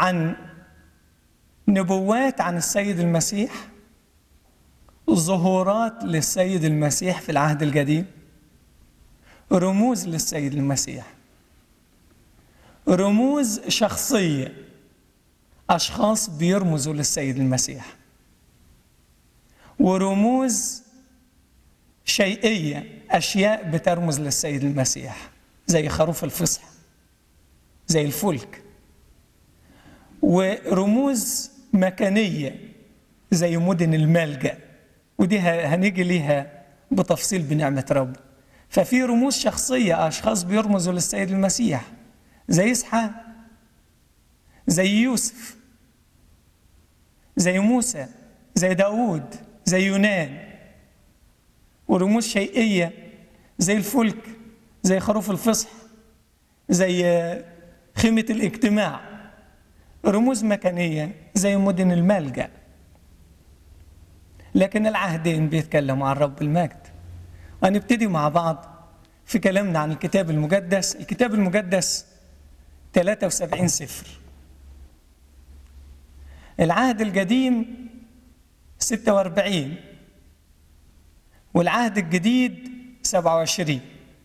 عن نبوات عن السيد المسيح ظهورات للسيد المسيح في العهد القديم رموز للسيد المسيح رموز شخصيه اشخاص بيرمزوا للسيد المسيح ورموز شيئيه اشياء بترمز للسيد المسيح زي خروف الفصح زي الفلك ورموز مكانيه زي مدن الملجأ ودي هنيجي ليها بتفصيل بنعمه رب ففي رموز شخصيه اشخاص بيرمزوا للسيد المسيح زي اسحاق زي يوسف زي موسى زي داود زي يونان ورموز شيئية زي الفلك زي خروف الفصح زي خيمة الاجتماع رموز مكانية زي مدن الملجأ لكن العهدين بيتكلموا عن رب المجد وهنبتدي مع بعض في كلامنا عن الكتاب المقدس الكتاب المقدس 73 سفر العهد القديم 46 والعهد الجديد 27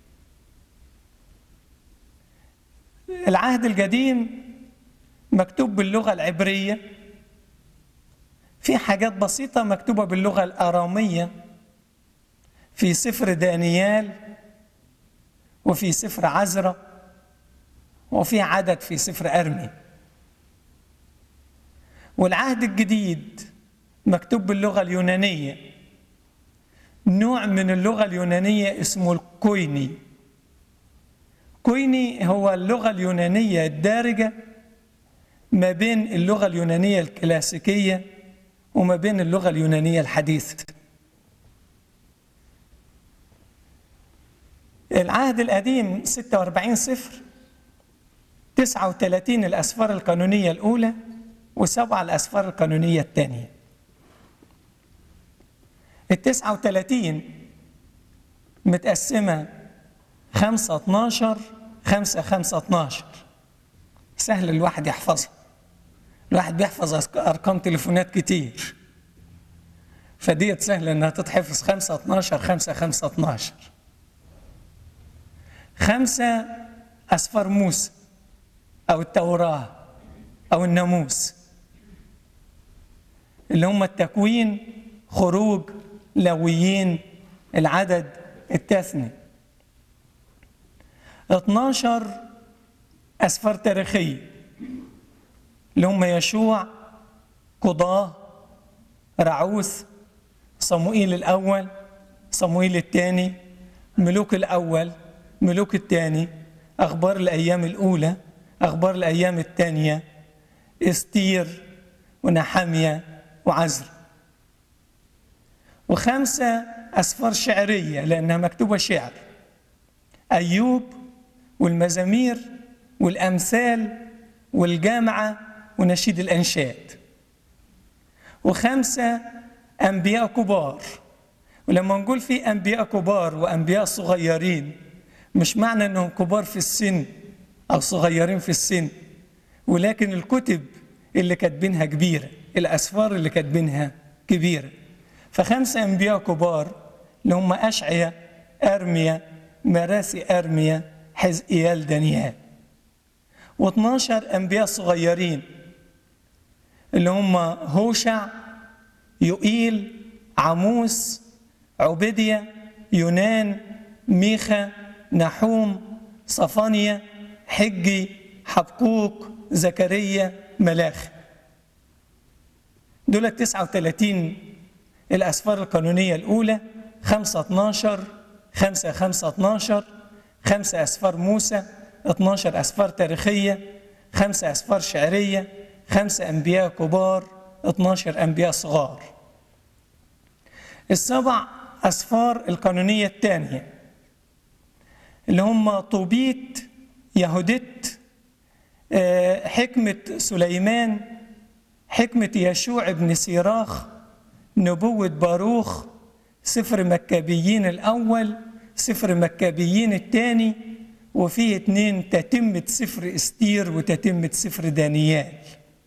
العهد القديم مكتوب باللغة العبرية في حاجات بسيطة مكتوبة باللغة الآرامية في سفر دانيال وفي سفر عزرة وفي عدد في سفر أرمي والعهد الجديد مكتوب باللغة اليونانية نوع من اللغة اليونانية اسمه الكويني كويني هو اللغة اليونانية الدارجة ما بين اللغة اليونانية الكلاسيكية وما بين اللغة اليونانية الحديثة العهد القديم 46 صفر 39 الأسفار القانونية الأولى وسبعة الأسفار القانونية الثانية التسعة وثلاثين متقسمة خمسة اتناشر خمسة خمسة اتناشر سهل الواحد يحفظها الواحد بيحفظ أرقام تليفونات كتير فديت سهلة إنها تتحفظ خمسة اتناشر خمسة خمسة اتناشر خمسة أسفار موسى أو التوراة أو الناموس اللي هم التكوين خروج لويين العدد التثني 12 أسفار تاريخية اللي هم يشوع قضاة رعوث صموئيل الأول صموئيل الثاني ملوك الأول ملوك الثاني أخبار الأيام الأولى أخبار الأيام الثانية استير ونحمية وعزر وخمسة أسفار شعرية لأنها مكتوبة شعر أيوب والمزامير والأمثال والجامعة ونشيد الأنشاد وخمسة أنبياء كبار ولما نقول في أنبياء كبار وأنبياء صغيرين مش معنى أنهم كبار في السن أو صغيرين في السن ولكن الكتب اللي كاتبينها كبيرة الأسفار اللي كاتبينها كبيرة فخمسة أنبياء كبار اللي هم أشعيا أرميا مراسي أرميا حزقيال دانيال و12 أنبياء صغيرين اللي هم هوشع يوئيل عموس عبيديا يونان ميخا نحوم صفانيا حجي حبقوق زكريا ملاخ دول 39 الأسفار القانونية الأولى 5 12 5 5 12 5 أسفار موسى 12 أسفار تاريخية 5 أسفار شعرية 5 أنبياء كبار 12 أنبياء صغار السبع أسفار القانونية الثانية اللي هم طوبيت يهودت حكمة سليمان حكمة يشوع بن سيراخ نبوة باروخ سفر مكابيين الأول سفر مكابيين الثاني وفيه اتنين تتمة سفر استير وتتمة سفر دانيال